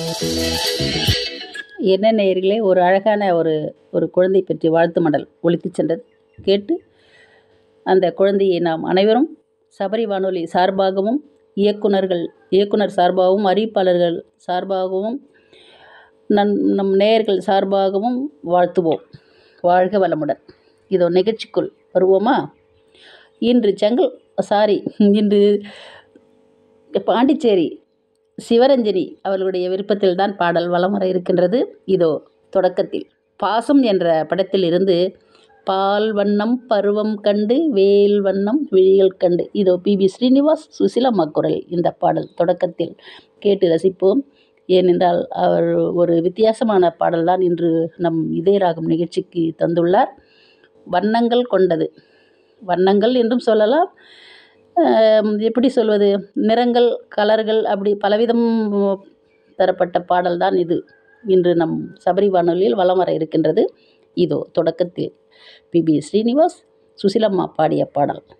என்ன நேயர்களே ஒரு அழகான ஒரு ஒரு குழந்தை பற்றி வாழ்த்து மடல் ஒலித்துச் சென்றது கேட்டு அந்த குழந்தையை நாம் அனைவரும் சபரி வானொலி சார்பாகவும் இயக்குனர்கள் இயக்குனர் சார்பாகவும் அறிவிப்பாளர்கள் சார்பாகவும் நம் நம் நேயர்கள் சார்பாகவும் வாழ்த்துவோம் வாழ்க வளமுடன் இதோ நிகழ்ச்சிக்குள் வருவோமா இன்று செங்கல் சாரி இன்று பாண்டிச்சேரி சிவரஞ்சனி அவர்களுடைய விருப்பத்தில் தான் பாடல் வலம் வர இருக்கின்றது இதோ தொடக்கத்தில் பாசம் என்ற படத்தில் இருந்து பால் வண்ணம் பருவம் கண்டு வேல் வண்ணம் விழிகள் கண்டு இதோ பி பி ஸ்ரீனிவாஸ் சுசிலம்மா குரல் இந்த பாடல் தொடக்கத்தில் கேட்டு ரசிப்போம் ஏனென்றால் அவர் ஒரு வித்தியாசமான பாடல் தான் இன்று நம் இதயராகம் நிகழ்ச்சிக்கு தந்துள்ளார் வண்ணங்கள் கொண்டது வண்ணங்கள் என்றும் சொல்லலாம் ஆம், எப்படி சொல்வது நிறங்கள் கலர்கள் அப்படி பலவிதம் தரப்பட்ட பாடல் தான் இது இன்று நம் சபரி வானொலியில் வலம் வர இருக்கின்றது இதோ தொடக்கத்தில் பி பி ஸ்ரீனிவாஸ் சுசிலம்மா பாடிய பாடல்